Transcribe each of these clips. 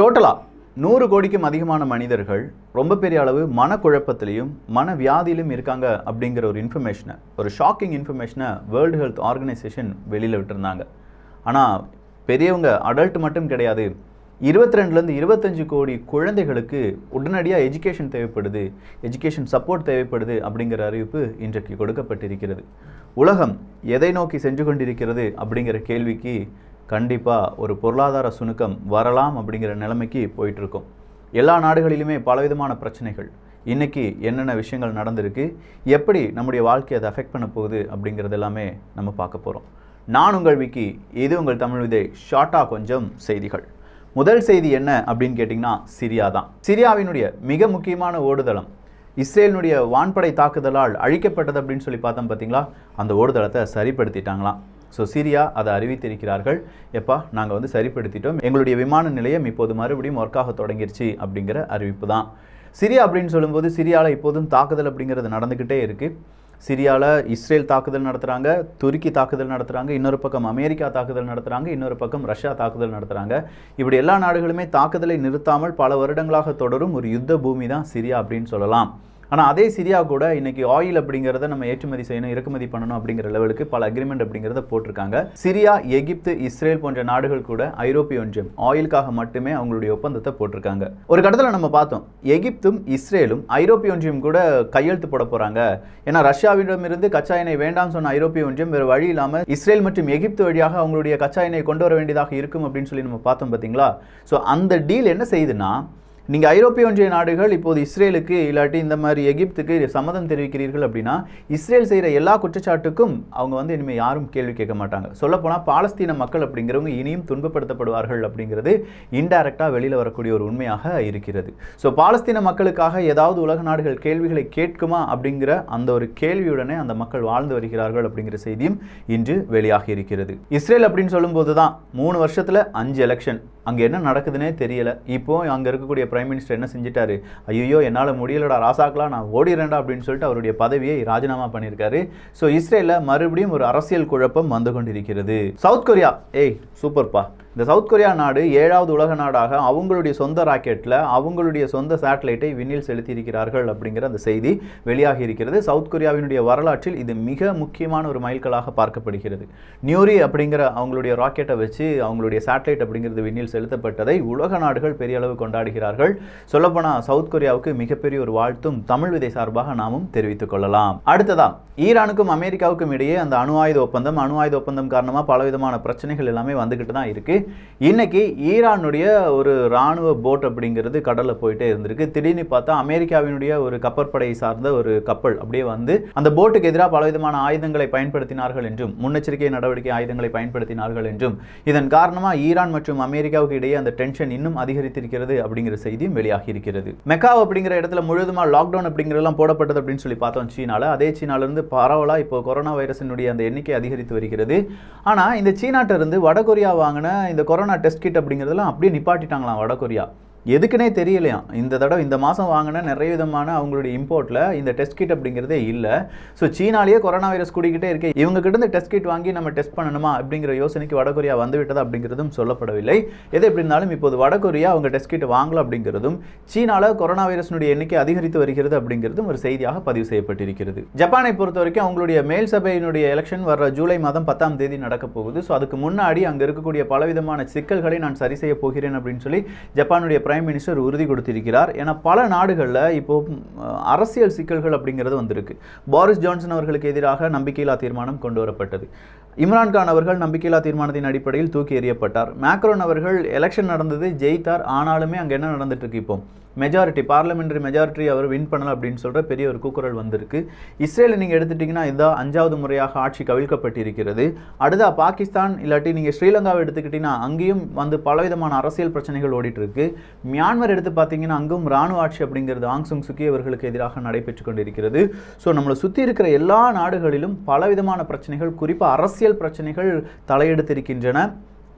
டோட்டலாக நூறு கோடிக்கும் அதிகமான மனிதர்கள் ரொம்ப பெரிய அளவு மனக்குழப்பத்திலையும் மனவியாதியிலும் இருக்காங்க அப்படிங்கிற ஒரு இன்ஃபர்மேஷனை ஒரு ஷாக்கிங் இன்ஃபர்மேஷனை வேர்ல்டு ஹெல்த் ஆர்கனைசேஷன் வெளியில் விட்டுருந்தாங்க ஆனால் பெரியவங்க அடல்ட் மட்டும் கிடையாது இருபத்தி ரெண்டுலேருந்து இருபத்தஞ்சு கோடி குழந்தைகளுக்கு உடனடியாக எஜுகேஷன் தேவைப்படுது எஜுகேஷன் சப்போர்ட் தேவைப்படுது அப்படிங்கிற அறிவிப்பு இன்றைக்கு கொடுக்கப்பட்டிருக்கிறது உலகம் எதை நோக்கி சென்று கொண்டிருக்கிறது அப்படிங்கிற கேள்விக்கு கண்டிப்பாக ஒரு பொருளாதார சுணுக்கம் வரலாம் அப்படிங்கிற நிலைமைக்கு போயிட்டு இருக்கோம் எல்லா நாடுகளிலுமே பலவிதமான பிரச்சனைகள் இன்னைக்கு என்னென்ன விஷயங்கள் நடந்திருக்கு எப்படி நம்முடைய வாழ்க்கையை அதை அஃபெக்ட் பண்ண போகுது அப்படிங்கிறது எல்லாமே நம்ம பார்க்க போகிறோம் நான் உங்கள் விக்கி இது உங்கள் தமிழ் விதை ஷார்ட்டாக கொஞ்சம் செய்திகள் முதல் செய்தி என்ன அப்படின்னு கேட்டிங்கன்னா சிரியா தான் சிரியாவினுடைய மிக முக்கியமான ஓடுதளம் இஸ்ரேலினுடைய வான்படை தாக்குதலால் அழிக்கப்பட்டது அப்படின்னு சொல்லி பார்த்தோம் பார்த்தீங்களா அந்த ஓடுதளத்தை சரிப்படுத்திட்டாங்களாம் ஸோ சிரியா அதை அறிவித்திருக்கிறார்கள் எப்பா நாங்கள் வந்து சரிப்படுத்திட்டோம் எங்களுடைய விமான நிலையம் இப்போது மறுபடியும் ஒர்க் ஆக தொடங்கிருச்சு அப்படிங்கிற அறிவிப்பு தான் சிரியா அப்படின்னு சொல்லும்போது சிரியாவில் இப்போதும் தாக்குதல் அப்படிங்கிறது நடந்துக்கிட்டே இருக்குது சிரியாவில் இஸ்ரேல் தாக்குதல் நடத்துகிறாங்க துருக்கி தாக்குதல் நடத்துகிறாங்க இன்னொரு பக்கம் அமெரிக்கா தாக்குதல் நடத்துகிறாங்க இன்னொரு பக்கம் ரஷ்யா தாக்குதல் நடத்துகிறாங்க இப்படி எல்லா நாடுகளுமே தாக்குதலை நிறுத்தாமல் பல வருடங்களாக தொடரும் ஒரு யுத்த பூமி தான் சிரியா அப்படின்னு சொல்லலாம் ஆனால் அதே சிரியா கூட இன்னைக்கு ஆயில் அப்படிங்கிறத நம்ம ஏற்றுமதி செய்யணும் இறக்குமதி பண்ணணும் அப்படிங்கிற லெவலுக்கு பல அக்ரிமெண்ட் அப்படிங்கிறத போட்டிருக்காங்க சிரியா எகிப்து இஸ்ரேல் போன்ற நாடுகள் கூட ஐரோப்பிய ஒன்றியம் ஆயிலுக்காக மட்டுமே அவங்களுடைய ஒப்பந்தத்தை போட்டிருக்காங்க ஒரு கட்டத்தில் நம்ம பார்த்தோம் எகிப்தும் இஸ்ரேலும் ஐரோப்பிய ஒன்றியம் கூட கையெழுத்து போட போறாங்க ஏன்னா ரஷ்யாவிடமிருந்து கச்சா எண்ணெய் வேண்டாம்னு சொன்ன ஐரோப்பிய ஒன்றியம் வேறு வழி இல்லாமல் இஸ்ரேல் மற்றும் எகிப்து வழியாக அவங்களுடைய கச்சா எண்ணெய் கொண்டு வர வேண்டியதாக இருக்கும் அப்படின்னு சொல்லி நம்ம பார்த்தோம் பார்த்தீங்களா ஸோ அந்த டீல் என்ன செய்யுதுன்னா நீங்கள் ஐரோப்பிய ஒன்றிய நாடுகள் இப்போது இஸ்ரேலுக்கு இல்லாட்டி இந்த மாதிரி எகிப்துக்கு சம்மதம் தெரிவிக்கிறீர்கள் அப்படின்னா இஸ்ரேல் செய்கிற எல்லா குற்றச்சாட்டுக்கும் அவங்க வந்து இனிமேல் யாரும் கேள்வி கேட்க மாட்டாங்க சொல்லப்போனால் பாலஸ்தீன மக்கள் அப்படிங்கிறவங்க இனியும் துன்பப்படுத்தப்படுவார்கள் அப்படிங்கிறது இன்டைரக்டாக வெளியில் வரக்கூடிய ஒரு உண்மையாக இருக்கிறது ஸோ பாலஸ்தீன மக்களுக்காக ஏதாவது உலக நாடுகள் கேள்விகளை கேட்குமா அப்படிங்கிற அந்த ஒரு கேள்வியுடனே அந்த மக்கள் வாழ்ந்து வருகிறார்கள் அப்படிங்கிற செய்தியும் இன்று வெளியாகி இருக்கிறது இஸ்ரேல் அப்படின்னு சொல்லும்போது தான் மூணு வருஷத்தில் அஞ்சு எலெக்ஷன் அங்கே என்ன நடக்குதுன்னே தெரியல இப்போ அங்கே இருக்கக்கூடிய பிரைம் மினிஸ்டர் என்ன செஞ்சிட்டாரு ஐயோ என்னால் முடியலடா ராசாக்கலாம் நான் ஓடிறேன்டா அப்படின்னு சொல்லிட்டு அவருடைய பதவியை ராஜினாமா பண்ணியிருக்காரு ஸோ இஸ்ரேலில் மறுபடியும் ஒரு அரசியல் குழப்பம் வந்து கொண்டிருக்கிறது சவுத் கொரியா ஏய் சூப்பர்ப்பா இந்த சவுத் கொரியா நாடு ஏழாவது உலக நாடாக அவங்களுடைய சொந்த ராக்கெட்டில் அவங்களுடைய சொந்த சேட்டலைட்டை விண்ணில் செலுத்தியிருக்கிறார்கள் அப்படிங்கிற அந்த செய்தி வெளியாகி இருக்கிறது சவுத் கொரியாவினுடைய வரலாற்றில் இது மிக முக்கியமான ஒரு மைல்கல்லாக பார்க்கப்படுகிறது நியூரி அப்படிங்கிற அவங்களுடைய ராக்கெட்டை வச்சு அவங்களுடைய சேட்டலைட் அப்படிங்கிறது விண்ணில் செலுத்தப்பட்டதை உலக நாடுகள் பெரிய அளவு கொண்டாடுகிறார்கள் சொல்லப்போனால் சவுத் கொரியாவுக்கு மிகப்பெரிய ஒரு வாழ்த்தும் தமிழ் விதை சார்பாக நாமும் தெரிவித்துக் கொள்ளலாம் அடுத்ததா ஈரானுக்கும் அமெரிக்காவுக்கும் இடையே அந்த அணு ஆயுத ஒப்பந்தம் அணு ஆயுத ஒப்பந்தம் காரணமாக பலவிதமான பிரச்சனைகள் எல்லாமே வந்துக்கிட்டு தான் இருக்கு இன்னைக்கு ஈரானுடைய ஒரு ராணுவ போட் அப்படிங்கிறது கடலில் போயிட்டே இருந்திருக்கு திடீர்னு பார்த்தா அமெரிக்காவினுடைய ஒரு கப்பற்படை சார்ந்த ஒரு கப்பல் அப்படியே வந்து அந்த போட்டுக்கு எதிராக பலவிதமான ஆயுதங்களை பயன்படுத்தினார்கள் என்றும் முன்னெச்சரிக்கை நடவடிக்கை ஆயுதங்களை பயன்படுத்தினார்கள் என்றும் இதன் காரணமாக ஈரான் மற்றும் அமெரிக்காவுக்கு இடையே அந்த டென்ஷன் இன்னும் அதிகரித்திருக்கிறது அப்படிங்கிற செய்தியும் வெளியாகி இருக்கிறது மெக்காவ் அப்படிங்கிற இடத்துல முழுவதுமாக லாக்டவுன் அப்படிங்கிறதெல்லாம் போடப்பட்டது அப்படின்னு சொல்லி பார்த்தோம் சீனால அதே சீனால இருந்து பரவலாக இப்போ கொரோனா வைரஸினுடைய அந்த எண்ணிக்கை அதிகரித்து வருகிறது ஆனால் இந்த சீனாட்ட இருந்து வடகொரியா வாங்கின இந்த கொரோனா டெஸ்ட் கிட் அப்படிங்கிறதெல்லாம் அப்படியே நிப்பாட்டிட்டாங்களாம் வடகொரியா எதுக்குன்னே தெரியலையாம் இந்த தடவை இந்த மாதம் வாங்கின நிறைய விதமான அவங்களுடைய இம்போர்ட்டில் இந்த டெஸ்ட் கிட் அப்படிங்கிறதே இல்லை ஸோ சீனாலேயே கொரோனா வைரஸ் கூடிக்கிட்டே இருக்கு இவங்க கிட்ட இந்த டெஸ்ட் கிட் வாங்கி நம்ம டெஸ்ட் பண்ணணுமா அப்படிங்கிற யோசனைக்கு வடகொரியா வந்துவிட்டது அப்படிங்கிறதும் சொல்லப்படவில்லை எது எப்படி இருந்தாலும் இப்போது வடகொரியா அவங்க டெஸ்ட் கிட் வாங்கல அப்படிங்கிறதும் சீனாவில் கொரோனா வைரஸினுடைய எண்ணிக்கை அதிகரித்து வருகிறது அப்படிங்கிறதும் ஒரு செய்தியாக பதிவு செய்யப்பட்டிருக்கிறது ஜப்பானை பொறுத்த வரைக்கும் அவங்களுடைய மேல் சபையினுடைய எலெக்ஷன் வர ஜூலை மாதம் பத்தாம் தேதி நடக்க போகுது ஸோ அதுக்கு முன்னாடி அங்கே இருக்கக்கூடிய பலவிதமான சிக்கல்களை நான் சரி செய்ய போகிறேன் அப்படின்னு சொல்லி ஜப்பானுடைய பிரைம் மினிஸ்டர் உறுதி கொடுத்திருக்கிறார் ஏன்னா பல நாடுகளில் இப்போ ம், அரசியல் சிக்கல்கள் அப்படிங்கிறது வந்திருக்கு பாரிஸ் ஜான்சன் அவர்களுக்கு எதிராக நம்பிக்கையில்லா தீர்மானம் கொண்டு வரப்பட்டது இம்ரான்கான் அவர்கள் நம்பிக்கையில்லா தீர்மானத்தின் அடிப்படையில் தூக்கி எறியப்பட்டார் மேக்ரோன் அவர்கள் எலெக்ஷன் நடந்தது ஜெயித்தார் ஆனாலுமே அங்கே என்ன நடந்துட்டு இருக்கு இப்போ மெஜாரிட்டி பார்லிமெண்டரி மெஜாரிட்டி அவர் வின் பண்ணல அப்படின்னு சொல்கிற பெரிய ஒரு கூக்குரல் வந்திருக்கு இஸ்ரேலை நீங்கள் எடுத்துட்டிங்கன்னா இதான் அஞ்சாவது முறையாக ஆட்சி கவிழ்க்கப்பட்டிருக்கிறது அடுத்தா பாகிஸ்தான் இல்லாட்டி நீங்கள் ஸ்ரீலங்காவை எடுத்துக்கிட்டிங்கன்னா அங்கேயும் வந்து பலவிதமான அரசியல் பிரச்சனைகள் ஓடிட்டு இருக்கு மியான்மர் எடுத்து பார்த்தீங்கன்னா அங்கும் ராணுவ ஆட்சி அப்படிங்கிறது ஆங் சுங் சுக்கி அவர்களுக்கு எதிராக நடைபெற்று கொண்டிருக்கிறது ஸோ நம்மளை சுற்றி இருக்கிற எல்லா நாடுகளிலும் பலவிதமான பிரச்சனைகள் குறிப்பாக அரசியல் பிரச்சனைகள் தலையெடுத்திருக்கின்றன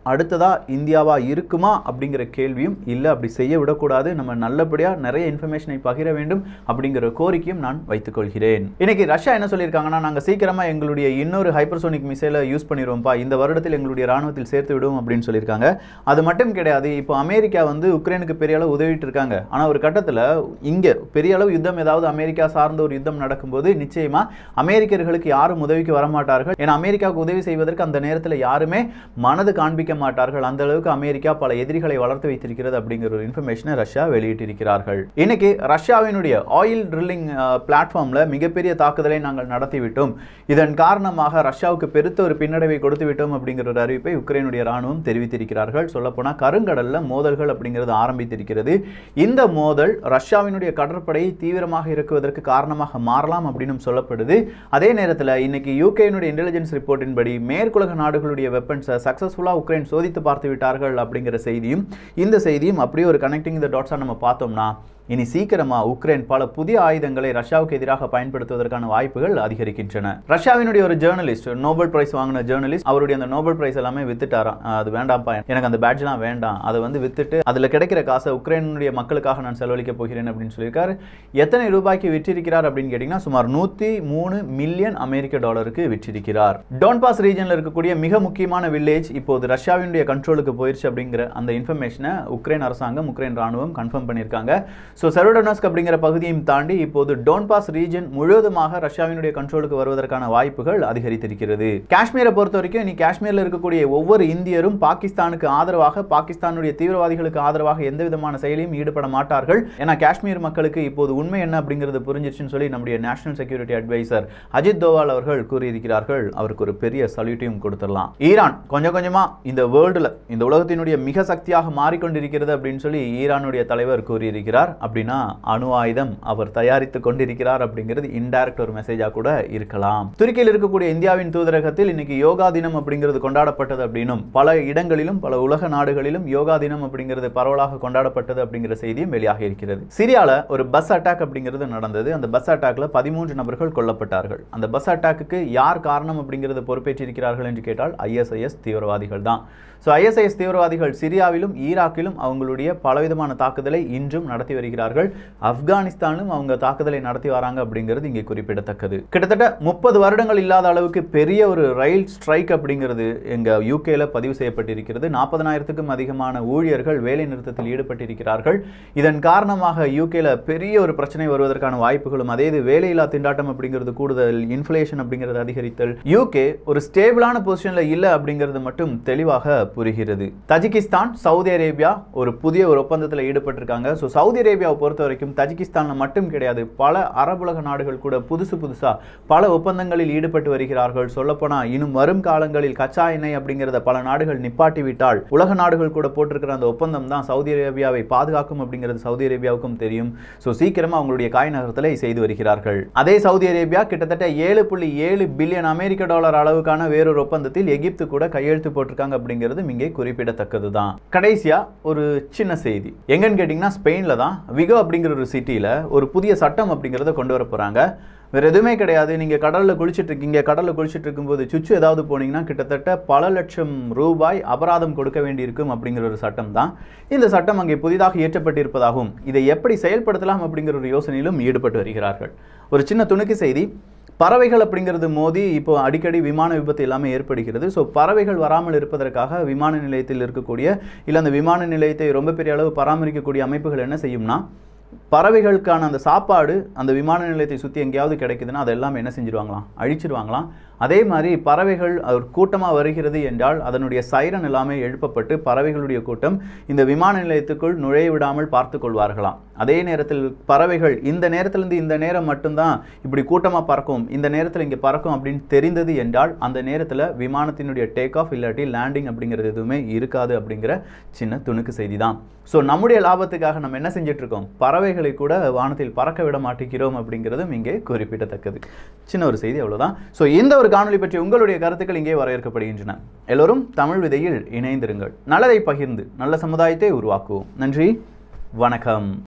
அடுத்ததா இந்தியாவா இருக்குமா அப்படிங்கிற கேள்வியும் இல்லை அப்படி செய்ய விடக்கூடாது நம்ம நல்லபடியாக நிறைய இன்ஃபர்மேஷனை பகிர வேண்டும் அப்படிங்கிற கோரிக்கையும் நான் வைத்துக்கொள்கிறேன் இன்னைக்கு ரஷ்யா என்ன சொல்லியிருக்காங்கன்னா நாங்கள் சீக்கிரமாக எங்களுடைய இன்னொரு ஹைப்பர்சோனிக் மிசைலை யூஸ் பண்ணிடுவோம்ப்பா இந்த வருடத்தில் எங்களுடைய ராணுவத்தில் சேர்த்து விடுவோம் அப்படின்னு சொல்லியிருக்காங்க அது மட்டும் கிடையாது இப்போ அமெரிக்கா வந்து உக்ரைனுக்கு பெரிய அளவு உதவிட்டு இருக்காங்க ஆனால் ஒரு கட்டத்தில் இங்கே பெரிய அளவு யுத்தம் ஏதாவது அமெரிக்கா சார்ந்த ஒரு யுத்தம் நடக்கும்போது நிச்சயமா அமெரிக்கர்களுக்கு யாரும் உதவிக்கு வரமாட்டார்கள் ஏன்னா அமெரிக்காவுக்கு உதவி செய்வதற்கு அந்த நேரத்தில் யாருமே மனது காண்பிக்க மாட்டார்கள் அந்த அளவுக்கு அமெரிக்கா பல எதிரிகளை வளர்த்து வைத்திருக்கிறது அப்படிங்கிற ஒரு இன்ஃபர்மேஷனை ரஷ்யா வெளியிட்டிருக்கிறார்கள் இன்னைக்கு ரஷ்யாவினுடைய ஆயில் ட்ரில்லிங் பிளாட்ஃபார்ம்ல மிகப்பெரிய தாக்குதலை நாங்கள் நடத்திவிட்டோம் இதன் காரணமாக ரஷ்யாவுக்கு பெருத்த ஒரு பின்னடைவை கொடுத்து விட்டோம் அப்படிங்கிற ஒரு அறிவிப்பை உக்ரைனுடைய ராணுவம் தெரிவித்திருக்கிறார்கள் சொல்லப்போனால் கருங்கடல்ல மோதல்கள் அப்படிங்கிறது ஆரம்பித்திருக்கிறது இந்த மோதல் ரஷ்யாவினுடைய கடற்படையை தீவிரமாக இருக்குவதற்கு காரணமாக மாறலாம் அப்படின்னு சொல்லப்படுது அதே நேரத்தில் இன்னைக்கு யூகேனுடைய இன்டெலிஜென்ஸ் ரிப்போர்ட்டின் படி மேற்குலக நாடுகளுடைய வெப்பன்ஸை சக்ஸஸ்ஃபுல்லாக உக்ரைன் சோதித்து பார்த்து விட்டார்கள் அப்படிங்கிற செய்தியும் இந்த செய்தியும் அப்படியே ஒரு கனெக்டிங் த டாட்ஸாக நம்ம பார்த்தோம்னா இனி சீக்கிரமா உக்ரைன் பல புதிய ஆயுதங்களை ரஷ்யாவுக்கு எதிராக பயன்படுத்துவதற்கான வாய்ப்புகள் அதிகரிக்கின்றன ரஷ்யாவினுடைய ஒரு ஜேர்னலிஸ்ட் நோபல் பிரைஸ் வாங்கின ஜேர்னலிஸ்ட் அவருடைய அந்த நோபல் பிரைஸ் எல்லாமே வித்துட்டாராம் அது வேண்டாம்ப்பா எனக்கு அந்த பேட்ச்லாம் வேண்டாம் அதை வந்து வித்துட்டு அதில் கிடைக்கிற காசை உக்ரைனுடைய மக்களுக்காக நான் செலவழிக்க போகிறேன் அப்படின்னு சொல்லியிருக்காரு எத்தனை ரூபாய்க்கு விற்றிருக்கிறார் அப்படின்னு கேட்டிங்கன்னா சுமார் நூற்றி மூணு மில்லியன் அமெரிக்க டாலருக்கு விற்றிருக்கிறார் டோன்பாஸ் ரீஜனில் இருக்கக்கூடிய மிக முக்கியமான வில்லேஜ் இப்போது ரஷ்யாவினுடைய கண்ட்ரோலுக்கு போயிடுச்சு அப்படிங்கிற அந்த இன்ஃபர்மேஷனை உக்ரைன் அரசாங்கம் உக்ரைன் ராணுவம் கன்ஃபார்ம் பண்ணியிருக்காங்க ஸோ செரோடோனஸ்க் அப்படிங்கிற பகுதியையும் தாண்டி இப்போது டோன்பாஸ் ரீஜன் முழுவதுமாக ரஷ்யாவினுடைய கண்ட்ரோலுக்கு வருவதற்கான வாய்ப்புகள் அதிகரித்திருக்கிறது காஷ்மீரை பொறுத்த வரைக்கும் நீ காஷ்மீரில் இருக்கக்கூடிய ஒவ்வொரு இந்தியரும் பாகிஸ்தானுக்கு ஆதரவாக பாகிஸ்தானுடைய தீவிரவாதிகளுக்கு ஆதரவாக எந்த விதமான செயலையும் ஈடுபட மாட்டார்கள் ஏன்னா காஷ்மீர் மக்களுக்கு இப்போது உண்மை என்ன அப்படிங்கிறது புரிஞ்சிருச்சுன்னு சொல்லி நம்முடைய national security advisor Ajit Doval அவர்கள் கூறியிருக்கிறார்கள் அவருக்கு ஒரு பெரிய சல்யூட்டையும் கொடுத்துடலாம் ஈரான் கொஞ்சம் கொஞ்சமா இந்த வேர்ல்டுல இந்த உலகத்தினுடைய மிக சக்தியாக மாறிக்கொண்டிருக்கிறது அப்படின்னு சொல்லி ஈரானுடைய தலைவர் கூறியிருக்கிறார் அப்படின்னா அணு ஆயுதம் அவர் தயாரித்து கொண்டிருக்கிறார் அப்படிங்கிறது இன்டைரக்ட் ஒரு மெசேஜா கூட இருக்கலாம் துருக்கியில் இருக்கக்கூடிய இந்தியாவின் தூதரகத்தில் இன்னைக்கு யோகா தினம் அப்படிங்கிறது கொண்டாடப்பட்டது அப்படின்னும் பல இடங்களிலும் பல உலக நாடுகளிலும் யோகா தினம் அப்படிங்கிறது பரவலாக கொண்டாடப்பட்டது அப்படிங்கிற செய்தியும் வெளியாக இருக்கிறது சிரியால ஒரு பஸ் அட்டாக் அப்படிங்கிறது நடந்தது அந்த பஸ் அட்டாக்ல பதிமூன்று நபர்கள் கொல்லப்பட்டார்கள் அந்த பஸ் அட்டாக்குக்கு யார் காரணம் அப்படிங்கிறது பொறுப்பேற்றிருக்கிறார்கள் என்று கேட்டால் ஐஎஸ்ஐஎஸ் தீவிரவாதிகள் தான் ஸோ ஐஎஸ்ஐஎஸ் தீவிரவாதிகள் சிரியாவிலும் ஈராக்கிலும் அவங்களுடைய பலவிதமான தாக்குதலை இன்றும் நடத்தி வருகிறார்கள் ஆப்கானிஸ்தானிலும் அவங்க தாக்குதலை நடத்தி வராங்க அப்படிங்கிறது இங்கே குறிப்பிடத்தக்கது கிட்டத்தட்ட முப்பது வருடங்கள் இல்லாத அளவுக்கு பெரிய ஒரு ரயில் ஸ்ட்ரைக் அப்படிங்கிறது எங்க யூகேல பதிவு செய்யப்பட்டிருக்கிறது நாற்பதனாயிரத்துக்கும் அதிகமான ஊழியர்கள் வேலை நிறுத்தத்தில் ஈடுபட்டிருக்கிறார்கள் இதன் காரணமாக யூகேல பெரிய ஒரு பிரச்சனை வருவதற்கான வாய்ப்புகளும் அதே இது வேலையில்லா திண்டாட்டம் அப்படிங்கிறது கூடுதல் இன்ஃப்ளேஷன் அப்படிங்கிறது அதிகரித்தல் யூகே ஒரு ஸ்டேபிளான பொசிஷன்ல இல்லை அப்படிங்கிறது மட்டும் தெளிவாக புரிகிறது தஜிகிஸ்தான் சவுதி அரேபியா ஒரு புதிய ஒரு ஒப்பந்தத்தில் ஈடுபட்டிருக்காங்க ஸோ சவுதி அரேபியாவை பொறுத்த வரைக்கும் தஜிகிஸ்தானில் மட்டும் கிடையாது பல அரபுலக நாடுகள் கூட புதுசு புதுசாக பல ஒப்பந்தங்களில் ஈடுபட்டு வருகிறார்கள் சொல்லப்போனால் இன்னும் வரும் காலங்களில் கச்சா எண்ணெய் அப்படிங்கிறத பல நாடுகள் நிப்பாட்டி விட்டால் உலக நாடுகள் கூட போட்டிருக்கிற அந்த ஒப்பந்தம் தான் சவுதி அரேபியாவை பாதுகாக்கும் அப்படிங்கிறது சவுதி அரேபியாவுக்கும் தெரியும் ஸோ சீக்கிரமாக அவங்களுடைய காய் நகரத்தில் செய்து வருகிறார்கள் அதே சவுதி அரேபியா கிட்டத்தட்ட ஏழு புள்ளி ஏழு பில்லியன் அமெரிக்க டாலர் அளவுக்கான வேறொரு ஒப்பந்தத்தில் எகிப்து கூட கையெழுத்து போட்டிருக்காங்க அப்படிங்கிறது இங்கே குறிப்பிடத்தக்கது தான் கடைசியா ஒரு சின்ன செய்தி எங்கன்னு கேட்டிங்கன்னா ஸ்பெயினில் தான் விகோ அப்படிங்கிற ஒரு சிட்டியில் ஒரு புதிய சட்டம் அப்படிங்கிறத கொண்டு வர போகிறாங்க வேறு எதுவுமே கிடையாது நீங்கள் கடலில் குளிச்சுட்டு இருக்கீங்க கடலில் குளிச்சுட்டு இருக்கும்போது சுச்சு ஏதாவது போனீங்கன்னா கிட்டத்தட்ட பல லட்சம் ரூபாய் அபராதம் கொடுக்க வேண்டியிருக்கும் அப்படிங்கிற ஒரு சட்டம் தான் இந்த சட்டம் அங்கே புதிதாக இயற்றப்பட்டிருப்பதாகவும் இதை எப்படி செயல்படுத்தலாம் அப்படிங்கிற ஒரு யோசனையிலும் ஈடுபட்டு வருகிறார்கள் ஒரு சின்ன துணுக்கு செய்தி பறவைகள் அப்படிங்கிறது மோதி இப்போ அடிக்கடி விமான விபத்து எல்லாமே ஏற்படுகிறது ஸோ பறவைகள் வராமல் இருப்பதற்காக விமான நிலையத்தில் இருக்கக்கூடிய இல்லை அந்த விமான நிலையத்தை ரொம்ப பெரிய அளவு பராமரிக்கக்கூடிய அமைப்புகள் என்ன செய்யும்னா பறவைகளுக்கான அந்த சாப்பாடு அந்த விமான நிலையத்தை சுற்றி எங்கேயாவது கிடைக்குதுன்னா அதெல்லாம் என்ன செஞ்சிருவாங்களாம் அழிச்சிருவாங்களாம் அதே மாதிரி பறவைகள் ஒரு கூட்டமாக வருகிறது என்றால் அதனுடைய சைரன் எல்லாமே எழுப்பப்பட்டு பறவைகளுடைய கூட்டம் இந்த விமான நிலையத்துக்குள் நுழைய விடாமல் பார்த்து கொள்வார்களாம் அதே நேரத்தில் பறவைகள் இந்த நேரத்திலிருந்து இந்த நேரம் மட்டும்தான் இப்படி கூட்டமாக பறக்கும் இந்த நேரத்தில் இங்கே பறக்கும் அப்படின்னு தெரிந்தது என்றால் அந்த நேரத்தில் விமானத்தினுடைய டேக் ஆஃப் இல்லாட்டி லேண்டிங் அப்படிங்கிறது எதுவுமே இருக்காது அப்படிங்கிற சின்ன துணுக்கு செய்தி தான் ஸோ நம்முடைய லாபத்துக்காக நம்ம என்ன செஞ்சுட்டு இருக்கோம் பறவைகளை கூட வானத்தில் பறக்க விட மாட்டேங்கிறோம் அப்படிங்கிறதும் இங்கே குறிப்பிடத்தக்கது சின்ன ஒரு செய்தி அவ்வளவுதான் ஸோ இந்த ஒரு காணொளி பற்றி உங்களுடைய கருத்துக்கள் இங்கே வரவேற்கப்படுகின்றன எல்லோரும் தமிழ் விதையில் இணைந்திருங்கள் நல்லதை பகிர்ந்து நல்ல சமுதாயத்தை உருவாக்குவோம் நன்றி வணக்கம்